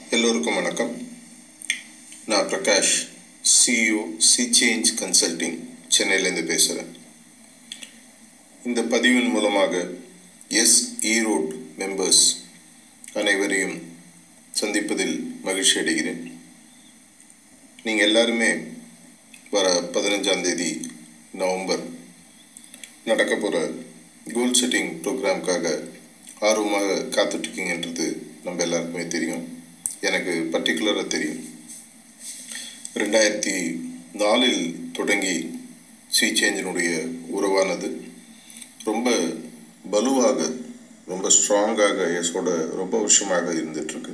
எல்லோருக்கும் வணக்கம் நான் Prakash CEO C change consulting சென்னையிலேருந்து பேசுகிறேன் இந்த பதிவின் மூலமாக எஸ் ஈரோடு மெம்பர்ஸ் அனைவரையும் சந்திப்பதில் மகிழ்ச்சி அடைகிறேன் நீங்கள் எல்லாருமே வர பதினஞ்சாம் தேதி நவம்பர் நடக்க போகிற கோல் செட்டிங் ப்ரோக்ராம்க்காக ஆர்வமாக காத்துட்ருக்கீங்கன்றது நம்ம எல்லாருக்குமே தெரியும் எனக்கு பர்டிகுலராக தெரியும் ரெண்டாயிரத்தி நாலில் தொடங்கி சி சேஞ்சினுடைய உறவானது ரொம்ப பலுவாக ரொம்ப ஸ்ட்ராங்காக எஸோட ரொம்ப வருஷமாக இருந்துகிட்ருக்கு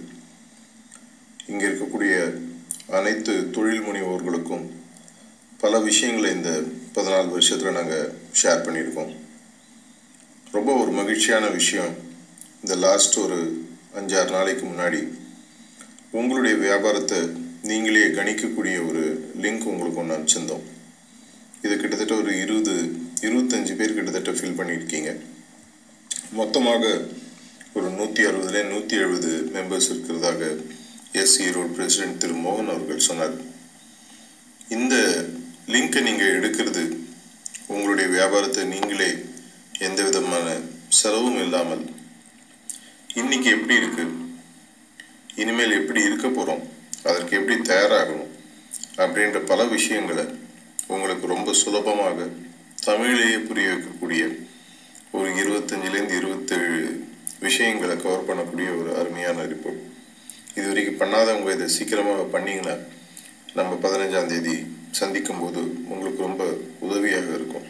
இங்கே இருக்கக்கூடிய அனைத்து தொழில் முனைவோர்களுக்கும் பல விஷயங்களை இந்த பதினாலு வருஷத்தில் நாங்கள் ஷேர் பண்ணியிருக்கோம் ரொம்ப ஒரு மகிழ்ச்சியான விஷயம் இந்த லாஸ்ட் ஒரு அஞ்சாறு நாளைக்கு முன்னாடி உங்களுடைய வியாபாரத்தை நீங்களே கணிக்கக்கூடிய ஒரு லிங்க் உங்களுக்கு ஒன்று அனுப்பிச்சிருந்தோம் இது கிட்டத்தட்ட ஒரு இருபது இருபத்தஞ்சு பேர் கிட்டத்தட்ட ஃபில் பண்ணியிருக்கீங்க மொத்தமாக ஒரு நூற்றி அறுபதுல நூற்றி எழுபது மெம்பர்ஸ் இருக்கிறதாக எஸ் ஈரோடு பிரசிடென்ட் திரு மோகன் அவர்கள் சொன்னார் இந்த லிங்கை நீங்கள் எடுக்கிறது உங்களுடைய வியாபாரத்தை நீங்களே எந்த விதமான செலவும் இல்லாமல் இன்னைக்கு எப்படி இருக்கு இனிமேல் எப்படி இருக்க போகிறோம் அதற்கு எப்படி தயாராகணும் அப்படின்ற பல விஷயங்களை உங்களுக்கு ரொம்ப சுலபமாக தமிழிலேயே புரிய வைக்கக்கூடிய ஒரு இருபத்தஞ்சிலேருந்து இருபத்தேழு விஷயங்களை கவர் பண்ணக்கூடிய ஒரு அருமையான ரிப்போர்ட் இது வரைக்கும் பண்ணாதவங்க இதை சீக்கிரமாக பண்ணிங்கன்னா நம்ம பதினஞ்சாம் தேதி சந்திக்கும் போது உங்களுக்கு ரொம்ப உதவியாக இருக்கும்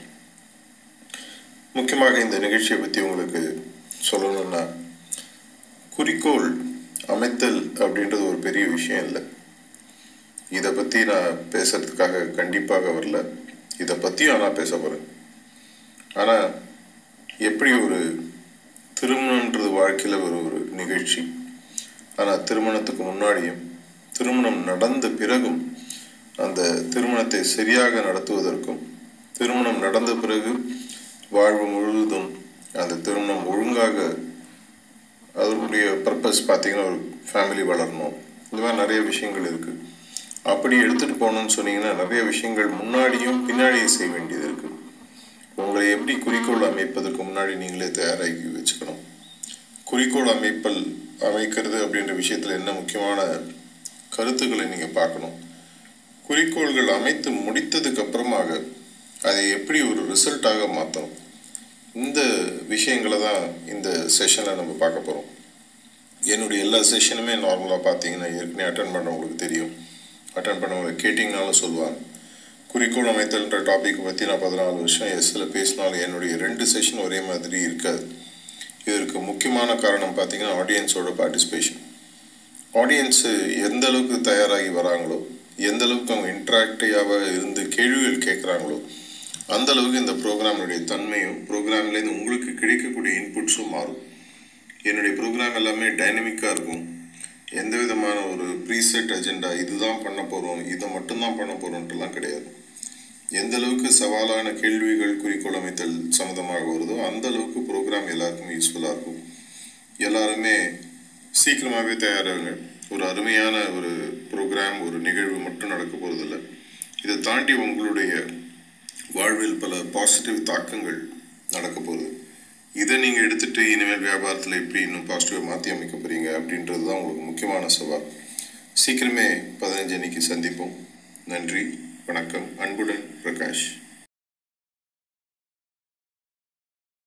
முக்கியமாக இந்த நிகழ்ச்சியை பற்றி உங்களுக்கு சொல்லணும்னா குறிக்கோள் அமைத்தல் அப்படின்றது ஒரு பெரிய விஷயம் இல்லை இதை பற்றி நான் பேசுறதுக்காக கண்டிப்பாக வரல இதை பற்றியும் நான் பேச போகிறேன் ஆனால் எப்படி ஒரு திருமணன்றது வாழ்க்கையில் ஒரு ஒரு நிகழ்ச்சி ஆனால் திருமணத்துக்கு முன்னாடியும் திருமணம் நடந்த பிறகும் அந்த திருமணத்தை சரியாக நடத்துவதற்கும் திருமணம் நடந்த பிறகு வாழ்வு முழுவதும் அந்த திருமணம் ஒழுங்காக அதனுடைய பர்பஸ் பார்த்தீங்கன்னா ஒரு ஃபேமிலி வளரணும் இந்த மாதிரி நிறைய விஷயங்கள் இருக்குது அப்படி எடுத்துகிட்டு போகணும்னு சொன்னீங்கன்னா நிறைய விஷயங்கள் முன்னாடியும் பின்னாடியும் செய்ய வேண்டியது இருக்குது உங்களை எப்படி குறிக்கோள் அமைப்பதற்கு முன்னாடி நீங்களே தயாராகி வச்சுக்கணும் குறிக்கோள் அமைப்பல் அமைக்கிறது அப்படின்ற விஷயத்தில் என்ன முக்கியமான கருத்துக்களை நீங்கள் பார்க்கணும் குறிக்கோள்கள் அமைத்து முடித்ததுக்கு அப்புறமாக அதை எப்படி ஒரு ரிசல்ட்டாக மாற்றணும் இந்த விஷயங்களை தான் இந்த செஷனில் நம்ம பார்க்க போகிறோம் என்னுடைய எல்லா செஷனுமே நார்மலாக பார்த்தீங்கன்னா ஏற்கனவே அட்டன் பண்ணவங்களுக்கு தெரியும் அட்டன் பண்ணவங்க கேட்டிங்கனாலும் சொல்லுவாங்க குறிக்கோள் அமைத்தல்ன்ற டாபிக் பற்றி நான் பதினாலு வருஷம் எஸ்ஸில் பேசினாலும் என்னுடைய ரெண்டு செஷன் ஒரே மாதிரி இருக்காது இதற்கு முக்கியமான காரணம் பார்த்தீங்கன்னா ஆடியன்ஸோட பார்ட்டிசிபேஷன் ஆடியன்ஸு எந்த அளவுக்கு தயாராகி வராங்களோ எந்த அளவுக்கு அவங்க இன்ட்ராக்டிவாக இருந்து கேள்விகள் கேட்குறாங்களோ அந்த அளவுக்கு இந்த ப்ரோக்ராமுடைய தன்மையும் ப்ரோக்ராம்லேருந்து உங்களுக்கு கிடைக்கக்கூடிய இன்புட்ஸும் மாறும் என்னுடைய ப்ரோக்ராம் எல்லாமே டைனமிக்காக இருக்கும் எந்த விதமான ஒரு ப்ரீசெட் அஜெண்டா இதுதான் பண்ண போகிறோம் இதை மட்டும்தான் பண்ண போகிறோன்ட்டுலாம் கிடையாது எந்த அளவுக்கு சவாலான கேள்விகள் குறிக்கோள் அமைத்தல் சம்மந்தமாக வருதோ அந்த அளவுக்கு ப்ரோக்ராம் எல்லாருக்கும் யூஸ்ஃபுல்லாக இருக்கும் எல்லாருமே சீக்கிரமாகவே தயாராகுங்க ஒரு அருமையான ஒரு ப்ரோக்ராம் ஒரு நிகழ்வு மட்டும் நடக்க போகிறதில்ல இதை தாண்டி உங்களுடைய வாழ்வில் பல பாசிட்டிவ் தாக்கங்கள் நடக்க போகுது இதை நீங்கள் எடுத்துகிட்டு இனிமேல் வியாபாரத்தில் எப்படி இன்னும் பாசிட்டிவாக மாற்றி அமைக்க போகிறீங்க அப்படின்றது தான் உங்களுக்கு முக்கியமான சவால் சீக்கிரமே பதினஞ்சு அன்னைக்கு சந்திப்போம் நன்றி வணக்கம் அன்புடன் பிரகாஷ்